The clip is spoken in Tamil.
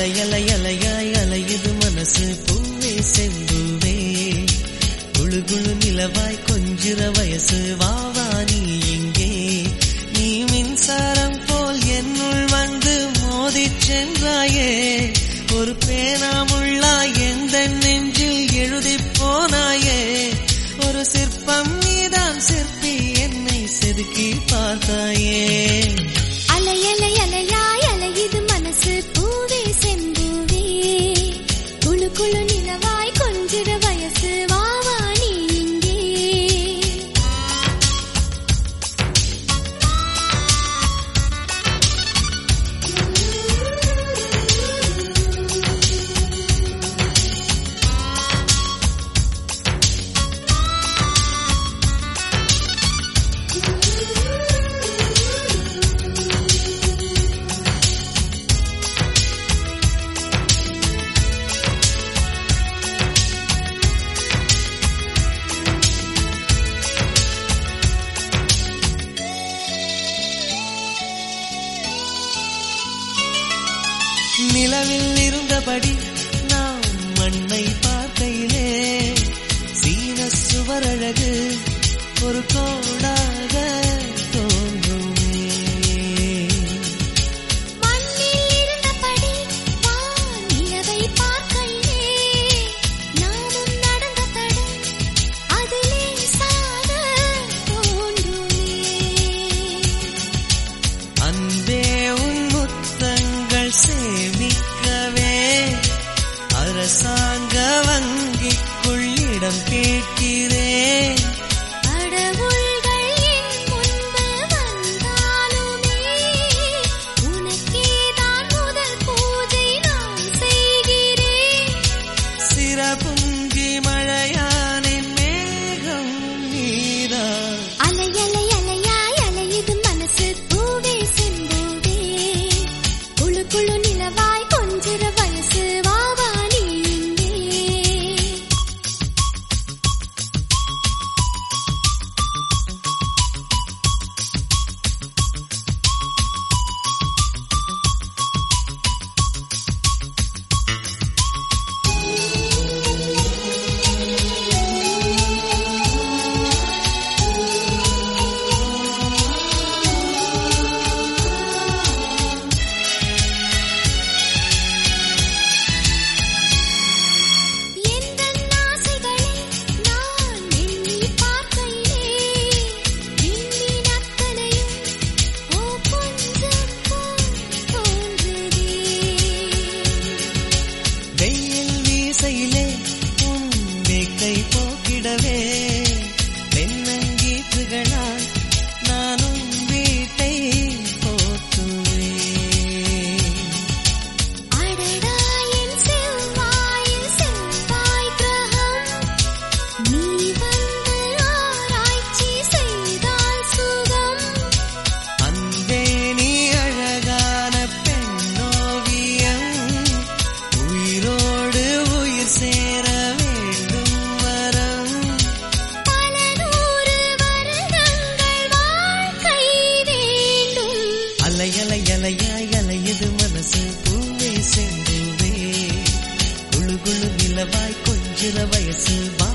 அலையலை அலையாய் அலையுது மனசு பூவே செம்புவே குழு குழு நிலவாய் கொஞ்சிற வயசு வாவா நீ இங்கே நீ மின்சாரம் போல் என்னுள் வந்து மோதிச் சென்றாயே ஒரு பேனாமுள்ளாய் எந்த நெஞ்சில் எழுதிப் போனாயே ஒரு சிற்பம் நீதான் சிற்பி என்னை செதுக்கி பார்த்தாயே அலையலை அலையாய் அலையுது மனசு பூவே செம்பூவே குழு குழு நிலவாய் கொஞ்சிற வயசு வாவா நீ இங்கே நிலவில் இருந்தபடி நாம் மண்ணை பார்க்கையிலே சீன சுவரழகு ஒரு கோடாக தோன்றுமே மண்ணில் இருந்தபடி வான் நிலவை பார்க்கையிலே நாமும் நடந்த தடம் அதிலே சாக தோன்றுமே அன்பே உன் முத்தங்கள் சேமிக்கவே அரசாங்க வங்கிக்குள் இடம் கேட்கிறேன் கடவுள்கள் என் முன்பு வந்தாலுமே உனக்கேதான் முதல் பூஜை நான் செய்கிறேன் சிறபுங்கி மழையானின் மேகம் நீதான் அலையலை அலையாய் அலையுது மனசு பூவே செம்பூவே குழு குழு நிலவாய் கொஞ்சிற வயசு வாவா நீ இங்கே எந்தன் ஆசைகளை நான் எண்ணி பார்க்கையிலே விண்மீன் அத்தனையும் ஓ கொஞ்சம் போல் தோன்றுதே வெயில் வீசையிலே உன் வேக்கை போக்கிடவே தென்னங்கீற்றுகளால் நானும் வீட்டை போற்றுவேன் அடடா என் செவ்வாயில் செவ்வாய் கிரகம் நீ வந்து ஆராய்ச்சி செய்தால் சுகம் அன்பே நீ அழகான பெண்ணோவியம் உயிரோடு உயிர் சேர வேண்டும் வரம் பல நூறு வருடங்கள் வாழ்க்கை வேண்டும் அலையலை அலையாய் அலையுது மனசு பூவே செம்புவே குழு குழு நிலவாய் கொஞ்சிற வயசு வா